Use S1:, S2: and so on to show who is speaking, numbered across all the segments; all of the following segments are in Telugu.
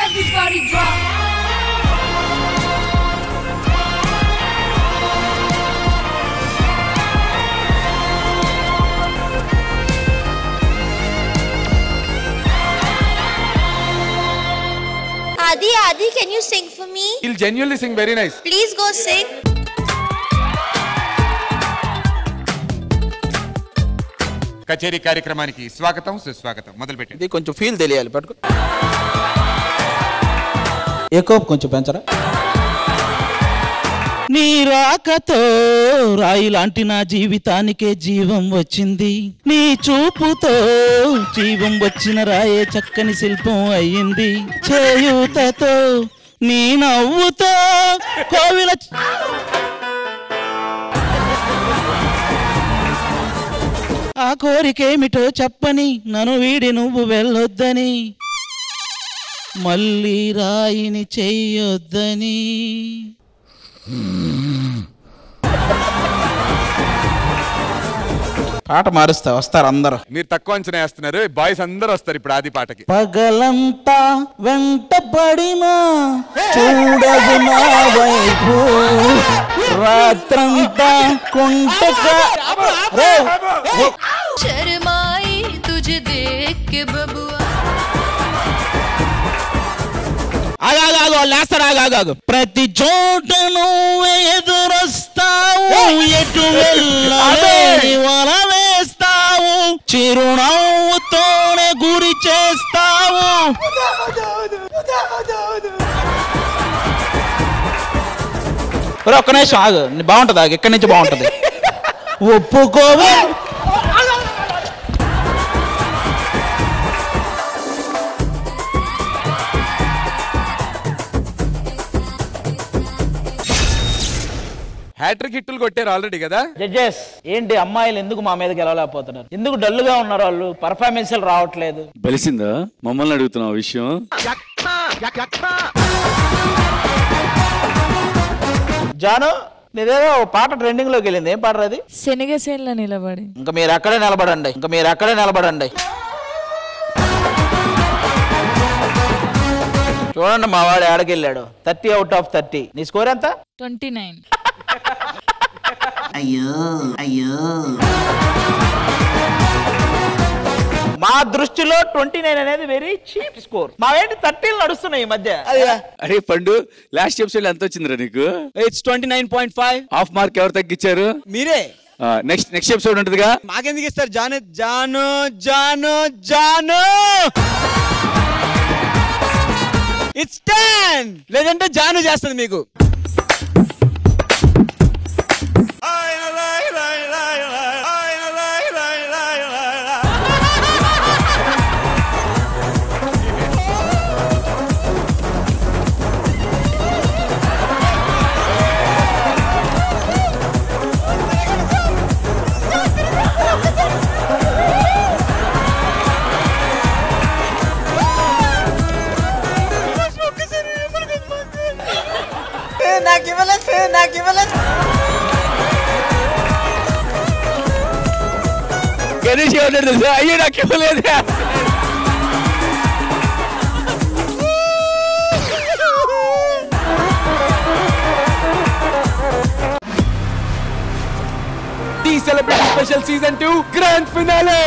S1: Everybody drop.
S2: Adi, Adi, can you sing for me?
S3: He'll genuinely sing very nice.
S2: Please go sing.
S3: కచేరీ కార్యక్రమానికి స్వాగతం సుస్వాగతం మొదలు పెట్టండి
S4: ఇది కొంచెం ఫీల్ తెలియాలి పట్టుకో ఎక్కువ కొంచెం పెంచరా నీ రాకతో రాయి లాంటి నా జీవితానికే జీవం వచ్చింది నీ చూపుతో జీవం వచ్చిన రాయే చక్కని శిల్పం అయ్యింది చేయూతతో నీ నవ్వుతో కోవిల ఆ కోరికేమిటో చెప్పని నన్ను వీడి నువ్వు వెళ్ళొద్దని మళ్ళీ రాయిని చెయ్యొద్దని పాట మారుస్తా వస్తారు అందరూ
S3: మీరు తక్కువ అంచనా వేస్తున్నారు బాయ్స్ అందరూ వస్తారు ఇప్పుడు ఆది పాటకి
S4: పగలంతా వెంట పడినా చూడదు నా వైపు రాత్రంతా కుంటక రే,
S1: शर्माई तुझे देख के बबुआ
S4: ఆగాగాగు లేస్తాడు ఆగాగాగు ప్రతి చోట నువ్వు ఎదురొస్తావు ఎటు వెళ్ళలేని వల వేస్తావు చిరునవ్వుతోనే గురి చేస్తావు ఒరే, ఒక్క నిమిషం ఆగు నీ బాగుంటుంది ఆగు ఇక్కడి నుంచి బాగుంటుంది ఒప్పుకోవే
S3: హ్యాట్రిక్ హిట్టులు కొట్టారు ఆల్రెడీ కదా
S4: జడ్జెస్ ఏంటి అమ్మాయిలు ఎందుకు మా మీద గెలవలేకపోతున్నారు ఎందుకు డల్లుగా ఉన్నారు వాళ్ళు పర్ఫార్మెన్స్లు రావట్లేదు
S5: బలిసిందా మమ్మల్ని అడుగుతున్నావు ఆ విషయం
S4: జాను నీదేదో ఓ పాట ట్రెండింగ్ లోకి వెళ్ళింది ఏం పాట అది
S6: శనగసేన్ల నిలబడి
S4: ఇంకా మీరు అక్కడే నిలబడండి ఇంకా మీరు అక్కడే నిలబడండి చూడండి మా వాడు ఏడకెళ్ళాడు థర్టీ అవుట్ ఆఫ్ థర్టీ నీ స్కోర్ ఎంత
S6: ట్వంటీ నైన్
S4: మా దృష్టిలో ట్వంటీ నైన్ అనేది వెరీ చీప్ స్కోర్ మావేంటి థర్టీలు నడుస్తున్నాయి ఈ మధ్య
S5: అరే పండు లాస్ట్ ఎపిసోడ్ ఎంత వచ్చిందిరా నీకు
S7: it's twenty nine point five
S5: half mark ఎవరు తగ్గించారు
S7: మీరే
S5: నెక్స్ట్ నెక్స్ట్ ఎపిసోడ్ ఉంటుందిగా
S7: మాకెందుకు ఇస్తారు జాను జాను జాను జాను ఇట్స్ టెన్ లేదంటే జాను చేస్తుంది మీకు
S5: గణేష్ ఏమన్నాడు తెలుసా అయ్యో నాకు ఇవ్వలేదు
S3: Dhee celebrity special season two grand finale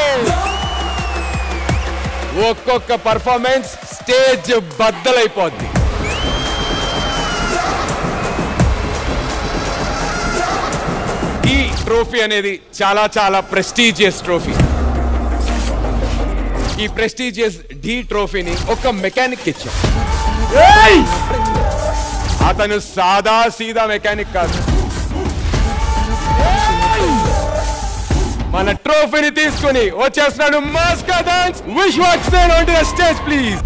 S3: ఒక్కొక్క పర్ఫార్మెన్స్ స్టేజ్ బద్దలైపోద్ది ఈ ట్రోఫీ అనేది చాలా చాలా ప్రెస్టీజియస్ ట్రోఫీ ఈ ప్రెస్టీజియస్ డి ట్రోఫీని ఒక మెకానిక్ ఇచ్చాం అతను సాదా సీదా మెకానిక్ కాదు మన ట్రోఫీని తీసుకుని వచ్చేస్తున్నాడు మాస్కా Das Vishwaksen on the stage please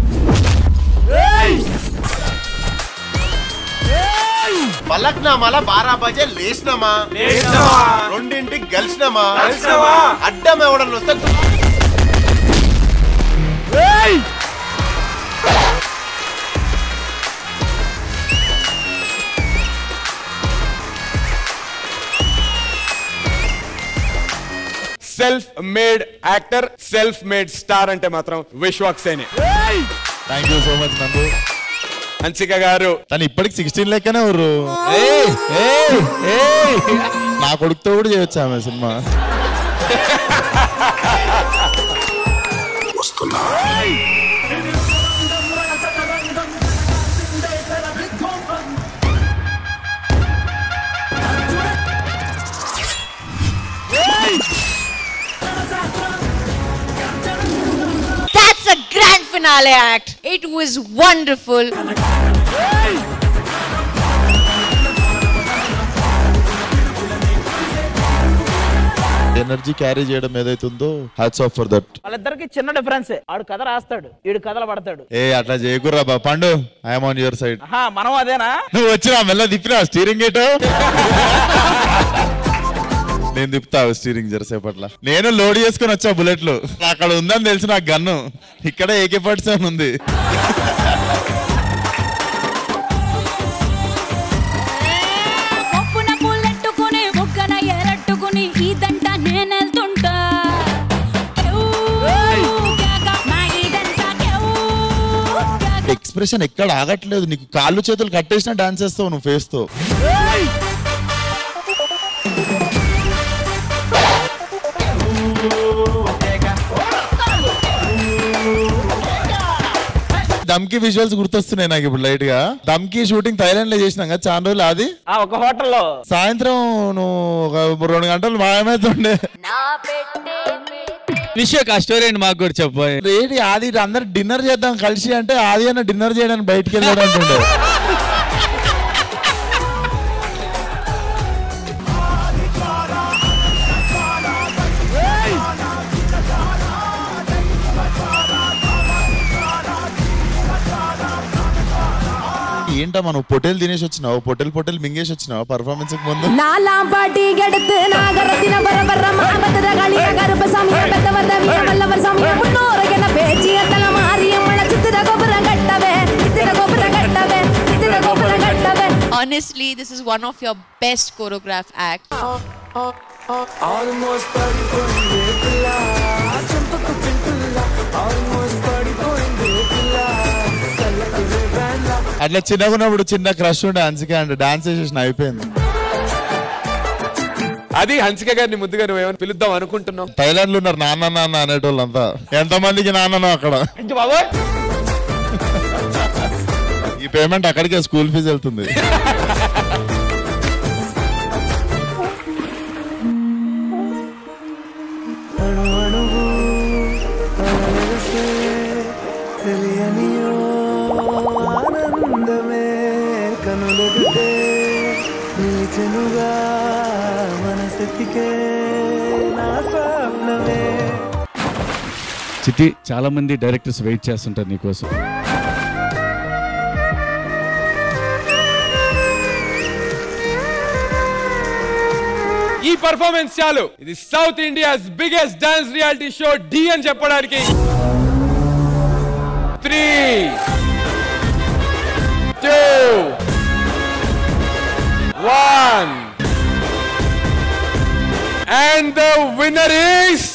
S8: పలక్నామాల బారా బజే లేచినామా రెండింటికి గెలిచినామా అడ్డం ఎవడన్నా వస్తే
S3: self made actor self made star అంటే మాత్రం విశ్వాక్సేనే
S9: thank you so much Nandu
S3: Hansika గారు
S9: తను ఇప్పటికి సిక్స్టీన్ లెక్కనే ఊరు నా కొడుకుతో కూడా చేయొచ్చు ఆమె cinema
S2: That's a grand finale act. It was wonderful.
S9: Energy carry చేయడం ఏదైతుందో హ్యాట్స్ ఆఫ్ ఫర్ దట్
S4: వాళ్ళిద్దరికి చిన్న డిఫరెన్స్ ఆడు కథ రాస్తాడు వీడు కథలు పడతాడు
S9: ఏ అట్లా చేయకుర్రా బా పండు ఐఎమ్ ఆన్ యువర్ సైడ్
S4: ఆహా మనం అదేనా
S9: నువ్వు వచ్చినా మెల్ల తిప్పినా స్టీరింగ్ గేట్ నేను తిప్పుతా స్టీరింగ్ జరసేపట్ల నేను లోడ్ చేసుకుని వచ్చా బుల్లెట్లు అక్కడ ఉందని తెలిసి నాకు గన్ను ఇక్కడ ఏకే ఫార్టీ సెవెన్ ఉంది
S10: కొప్పున పుల్లెట్టుకుని బుగ్గన ఎరట్టుకుని ఇదంట నేనెళ్తుంటా కేవ్, కేక, నా ఇదంతా కేవ్, కేక.
S9: ఎక్స్ప్రెషన్ ఎక్కడ ఆగట్లేదు నీకు కాళ్ళు చేతులు కట్టేసిన డాన్స్ చేస్తావు నువ్వు ఫేస్ తో దమ్కి విజువల్స్ గుర్తొస్తున్నాయి నాకు ఇప్పుడు లైట్ గా దమ్కి షూటింగ్ థైలాండ్ లో చేసినాం కదా చాలా రోజులు అది
S4: ఆ ఒక హోటల్లో
S9: సాయంత్రం నువ్వు ఒక రెండు గంటలు మాయమైతుండే
S7: విషయక్ ఆ స్టోరీ అండి మాకు కూడా చెప్పు
S9: ఏంటి ఆది అందరు డిన్నర్ చేద్దాం కలిసి అంటే ఆది అన్న డిన్నర్ చేయడానికి బయటికి వెళ్ళాడు అంటుండే ఏంటమ్మా నువ్వు పొటేల్ తినేసి వచ్చినావు పొటేల్ పొటేల్ మింగేసి వచ్చినావు పర్ఫార్మెన్స్ ముందు
S10: நாலாம் பாட்டி கெடுத்து நாகரத்தின வர வர மாபத்திர களிய கருப்ப சாமிய பெத்த வந்தவிய வல்லவர் சாமிய முன்னோரு என்ன பேச்சிய தல மாரியம்மள சித்திர கோபுர கட்டவே சித்திர கோபுர கட்டவே சித்திர கோபுர கட்டவே
S1: Honestly, this is one of your best choreographed acts.
S9: అట్లా చిన్నగా ఉన్నప్పుడు చిన్న క్రష్ ఉండే హన్సిక అంటే డాన్స్ చేసేసిన అయిపోయింది
S3: అది హన్సిక గారిని ముద్దుగా నువ్వేమైనా పిలుద్దాం అనుకుంటున్నావు
S9: థైలాండ్ లో ఉన్నారు నాన్న నాన్న అనేటోళ్ళంతా ఎంత మందికి నాన్ననో అక్కడ
S4: ఇంటి బాబోయ్
S9: ఈ పేమెంట్ అక్కడికే స్కూల్ ఫీజు వెళ్తుంది
S11: చిట్టి చాలా మంది డైరెక్టర్స్ వెయిట్ చేస్తుంటారు నీకోసం
S3: ఈ పర్ఫార్మెన్స్ చాలు ఇది South India's biggest dance reality show Dhee అని చెప్పడానికి three two one and the winner is